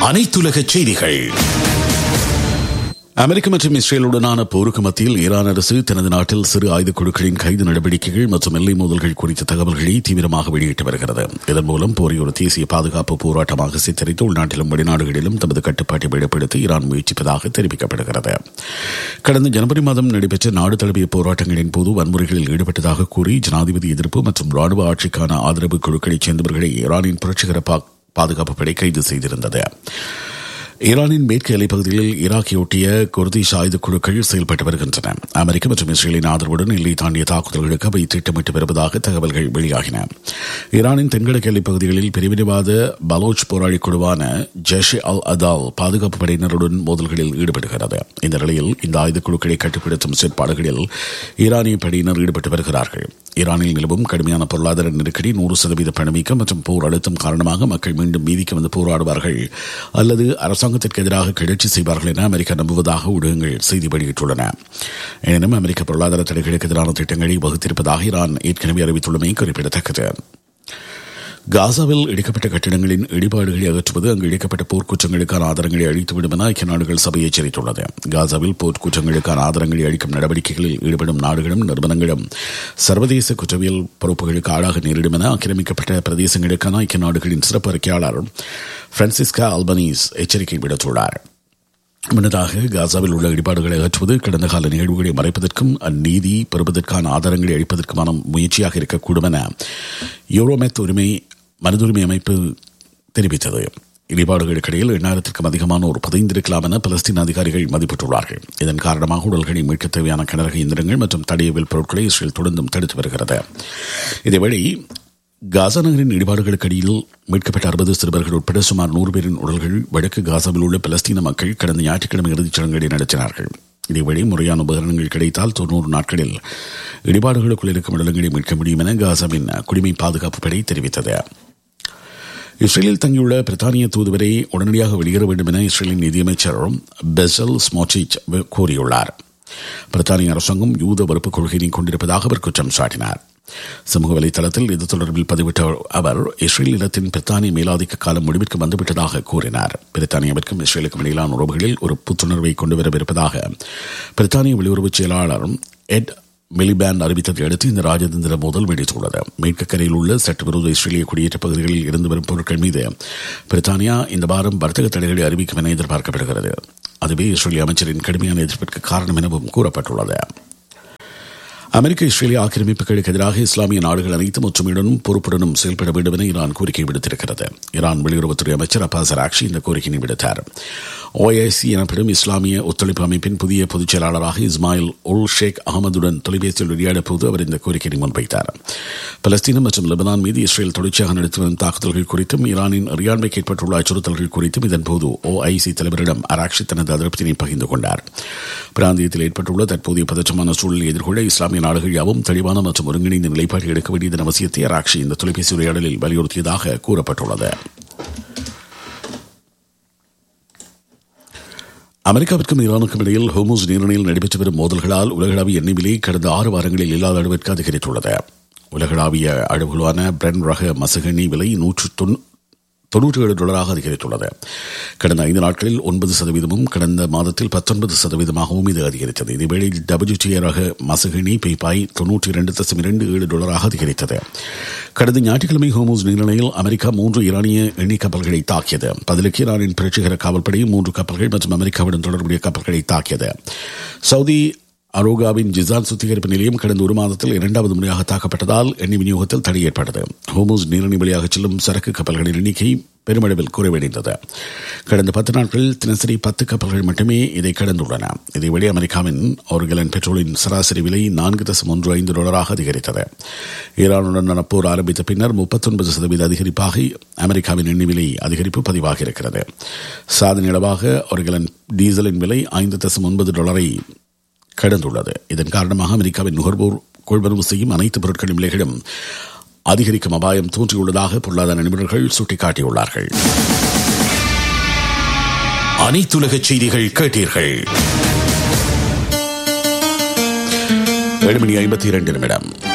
அனைத்துலக செய்திகள் அமெரிக்க மற்றும் இஸ்ரேலுடனான போருக்கு மத்தியில் ஈரான் அரசு தனது நாட்டில் சிறு ஆயுத குழுக்களின் கைது நடவடிக்கைகள் மற்றும் எல்லை மோதல்கள் குறித்த தகவல்களை தீவிரமாக வெளியிட்டு வருகிறது இதன் மூலம் போரை ஒரு தேசிய பாதுகாப்பு போராட்டமாக சித்தரித்து உள்நாட்டிலும் வெளிநாடுகளிலும் தமது கட்டுப்பாட்டை வெளிப்படுத்த ஈரான் முயற்சிப்பதாக தெரிவிக்கப்படுகிறது கடந்த ஜனவரி மாதம் நடைபெற்ற நாடு தழுவிய போராட்டங்களின் போது வன்முறைகளில் ஈடுபட்டதாக கூறி ஜனாதிபதி எதிர்ப்பு மற்றும் ராணுவ ஆட்சிக்கான ஆதரவு குழுக்களைச் சேர்ந்தவர்களை ஈரானின் புரட்சிகர பாதுகாப்பு படை கைது செய்திருந்தது ஈரானின் மேற்கு எல்லைப் பகுதியில் ஈராக்கியொட்டிய குர்திஷ் ஆயுத குழுக்கள் செயல்பட்டு வருகின்றன அமெரிக்க மற்றும் இஸ்ரேலின் ஆதரவுடன் எல்லை தாண்டிய தாக்குதல்களுக்கு அவை திட்டமிட்டு வருவதாக தகவல்கள் வெளியாகின ஈரானின் தென்கிழக்கு எல்லைப் பகுதிகளில் பிரிவினைவாத பலோச் போராளி குழுவான ஜெஷ் அல் அதால் பாதுகாப்பு படையினருடன் மோதல்களில் ஈடுபடுகிறது இந்த நிலையில் இந்த ஆயுத குழுக்களை கட்டுப்படுத்தும் செயற்பாடுகளில் ஈரானிய படையினர் ஈடுபட்டு வருகிறார்கள் ஈரானில் நிலவும் கடுமையான பொருளாதார நெருக்கடி நூறு சதவீத பணவீக்கம் மற்றும் போர் அழுத்தம் காரணமாக மக்கள் மீண்டும் வீதிக்கு வந்து போராடுவார்கள் அல்லது அரசாங்கத்திற்கு எதிராக கிளர்ச்சி செய்வார்கள் என அமெரிக்கா நம்புவதாக ஊடகங்கள் செய்தி வெளியிட்டுள்ளன எனினும் அமெரிக்க பொருளாதார தடைகளுக்கு எதிரான திட்டங்களை வகுத்திருப்பதாக ஈரான் ஏற்கனவே அறிவித்துள்ளமை குறிப்பிடத்தக்கது காசாவில் இடிக்கப்பட்ட கட்டிடங்களின் இடிபாடுகளை அகற்றுவது அங்கு இடிக்கப்பட்ட போர்க்குற்றங்களுக்கான ஆதாரங்களை அழித்துவிடும் என ஐக்கிய நாடுகள் சபை எச்சரித்துள்ளது காசாவில் போர்க்குற்றங்களுக்கான ஆதாரங்களை அளிக்கும் நடவடிக்கைகளில் ஈடுபடும் நாடுகளும் நிறுவனங்களும் சர்வதேச குற்றவியல் பொறுப்புகளுக்கு ஆளாக நேரிடும் என ஆக்கிரமிக்கப்பட்ட பிரதேசங்களுக்கான ஐக்கிய நாடுகளின் சிறப்பு அறிக்கையாளர் பிரான்சிஸ்கா அல்பனீஸ் எச்சரிக்கை விடுத்துள்ளார் முன்னதாக காசாவில் உள்ள இடிபாடுகளை அகற்றுவது கடந்த கால நிகழ்வுகளை மறைப்பதற்கும் அந்நீதி பெறுவதற்கான ஆதாரங்களை அளிப்பதற்குமான முயற்சியாக இருக்கக்கூடும் என யூரோமெத் உரிமை மனிதுரிமை அமைப்பு தெரிவித்தது இடிபாடுகளுக்கிடையில் எண்ணாயிரத்திற்கும் அதிகமானோர் புதைந்திருக்கலாம் என பலஸ்தீன் அதிகாரிகள் மதிப்பிட்டுள்ளார்கள் இதன் காரணமாக உடல்களை மீட்க தேவையான கிணறக இயந்திரங்கள் மற்றும் தடையவியல் பொருட்களை இஸ்ரேல் தொடர்ந்தும் தடுத்து வருகிறது இதேவேளை காசா நகரின் இடிபாடுகளுக்கு அடியில் மீட்கப்பட்ட அறுபது சிறுவர்கள் உட்பட சுமார் நூறு பேரின் உடல்கள் வடக்கு காசாவில் உள்ள பலஸ்தீன மக்கள் கடந்த ஞாயிற்றுக்கிழமை இறுதிச் சடங்குகளை நடத்தினார்கள் இதேவழி முறையான உபகரணங்கள் கிடைத்தால் தொன்னூறு நாட்களில் இடிபாடுகளுக்குள் இருக்கும் இடங்களை மீட்க முடியும் என காசாவின் குடிமை பாதுகாப்பு படை தெரிவித்தது இஸ்ரேலில் தங்கியுள்ள பிரித்தானிய தூதுவரை உடனடியாக வெளியேற வேண்டும் என இஸ்ரேலின் நிதியமைச்சர் பெசல் ஸ்மோச்சிச் கூறியுள்ளார் பிரித்தானிய அரசாங்கம் யூத வெறுப்பு கொள்கையை கொண்டிருப்பதாக அவர் குற்றம் சாட்டினார் சமூக வலைதளத்தில் இது தொடர்பில் பதிவிட்ட அவர் இஸ்ரேல் இடத்தின் பிரித்தானிய மேலாதிக்க காலம் முடிவிற்கு வந்துவிட்டதாக கூறினார் பிரித்தானியாவிற்கும் இஸ்ரேலுக்கும் இடையிலான உறவுகளில் ஒரு புத்துணர்வை கொண்டு வரவிருப்பதாக பிரித்தானிய வெளியுறவு செயலாளர் எட் மிலிபேண்ட் அறிவித்ததை அடுத்து இந்த ராஜதந்திர மோதல் வெடித்துள்ளது மேற்கக்கரையில் உள்ள சட்டவிரோத இஸ்ரேலிய குடியேற்ற பகுதிகளில் இருந்து வரும் பொருட்கள் மீது பிரித்தானியா இந்த வாரம் வர்த்தக தடைகளை அறிவிக்கும் என எதிர்பார்க்கப்படுகிறது அதுவே இஸ்ரேலிய அமைச்சரின் கடுமையான எதிர்ப்பிற்கு காரணம் எனவும் கூறப்பட்டுள்ளது அமெரிக்க இஸ்ரேலிய ஆக்கிரமிப்புகளுக்கு எதிராக இஸ்லாமிய நாடுகள் அனைத்தும் ஒற்றுமையுடனும் பொறுப்புடனும் செயல்பட வேண்டும் என ஈரான் கோரிக்கை விடுத்திருக்கிறது ஈரான் வெளியுறவுத்துறை அமைச்சர் அப்பாஸ் அராக்ஷி இந்த கோரிக்கையை விடுத்தார் ஓஐசி எனப்படும் இஸ்லாமிய ஒத்துழைப்பு அமைப்பின் புதிய பொதுச் செயலாளராக இஸ்மாயில் உல் ஷேக் அகமதுடன் தொலைபேசியில் உரையாடிய போது அவர் இந்த கோரிக்கையை முன்வைத்தார் பலஸ்தீனம் மற்றும் லெபனான் மீது இஸ்ரேல் தொடர்ச்சியாக நடத்தி வரும் தாக்குதல்கள் குறித்தும் ஈரானின் அறியாண்மைக்கு ஏற்பட்டுள்ள அச்சுறுத்தல்கள் குறித்தும் இதன்போது ஓஐசி தலைவரிடம் அராக்ஷி தனது அதிருப்தியை பகிர்ந்து கொண்டார் பிராந்தியத்தில் ஏற்பட்டுள்ள தற்போதைய பதற்றமான சூழலை எதிர்கொள்ள இஸ்லாமிய நாடுகள் யாவும் தெளிவான மற்றும் ஒருங்கிணைந்த நிலைப்பாடு எடுக்க வேண்டியதன் அவசியத்தை அராக்ஷி இந்த தொலைபேசி உரையாடலில் வலியுறுத்தியதாக கூறப்பட்டுள்ளது அமெரிக்காவிற்கும் ஈரானுக்கும் இடையில் ஹோமோஸ் நீரிணையில் நடைபெற்று வரும் மோதல்களால் உலகளாவிய எண்ணெய் விலை கடந்த ஆறு வாரங்களில் இல்லாத அளவிற்கு அதிகரித்துள்ளது உலகளாவிய அளவுகளான பிரென் ரக மசகணி விலை நூற்று தொன்னூற்றி ஏழு டாலராக அதிகரித்துள்ளது கடந்த ஐந்து நாட்களில் ஒன்பது சதவீதமும் கடந்த மாதத்தில் பத்தொன்பது சதவீதமாகவும் இது அதிகரித்தது இதேவேளை டபிள்யூடிஏ ரக மசகினி பேபாய் தொன்னூற்றி இரண்டு தசம் இரண்டு ஏழு டாலராக அதிகரித்தது கடந்த ஞாயிற்றுக்கிழமை ஹோமோஸ் நீரிணையில் அமெரிக்கா மூன்று ஈரானிய எண்ணெய் கப்பல்களை தாக்கியது பதிலுக்கு ஈரானின் புரட்சிகர காவல்படையும் மூன்று கப்பல்கள் மற்றும் அமெரிக்காவுடன் தொடர்புடைய கப்பல்களை தாக்கியது சவுதி அரோகாவின் ஜிசான் சுத்திகரிப்பு நிலையம் கடந்த ஒரு மாதத்தில் இரண்டாவது முறையாக தாக்கப்பட்டதால் எண்ணெய் விநியோகத்தில் தடை ஏற்பட்டது ஹோமோஸ் நீரிணை வழியாக செல்லும் சரக்கு கப்பல்களின் எண்ணிக்கை பெருமளவில் குறைவடைந்தது கடந்த பத்து நாட்களில் தினசரி பத்து கப்பல்கள் மட்டுமே இதை கடந்துள்ளன இதேவழி அமெரிக்காவின் ஒரு கலன் பெட்ரோலின் சராசரி விலை நான்கு தசம் ஒன்று ஐந்து டாலராக அதிகரித்தது ஈரானுடனான போர் ஆரம்பித்த பின்னர் முப்பத்தொன்பது சதவீத அதிகரிப்பாக அமெரிக்காவின் எண்ணெய் விலை அதிகரிப்பு பதிவாகி இருக்கிறது சாதனை அளவாக ஒரு கலன் டீசலின் விலை ஐந்து தசம் ஒன்பது டாலரை கடந்துள்ளது இதன் காரணமாக அமெரிக்காவின் நுகர்வோர் கொள்வனவு செய்யும் அனைத்து பொருட்களின் விலைகளும் அதிகரிக்கும் அபாயம் தோன்றியுள்ளதாக பொருளாதார நிபுணர்கள் சுட்டிக்காட்டியுள்ளார்கள் அனைத்துலக செய்திகள் கேட்டீர்கள் ஏழு மணி ஐம்பத்தி இரண்டு நிமிடம்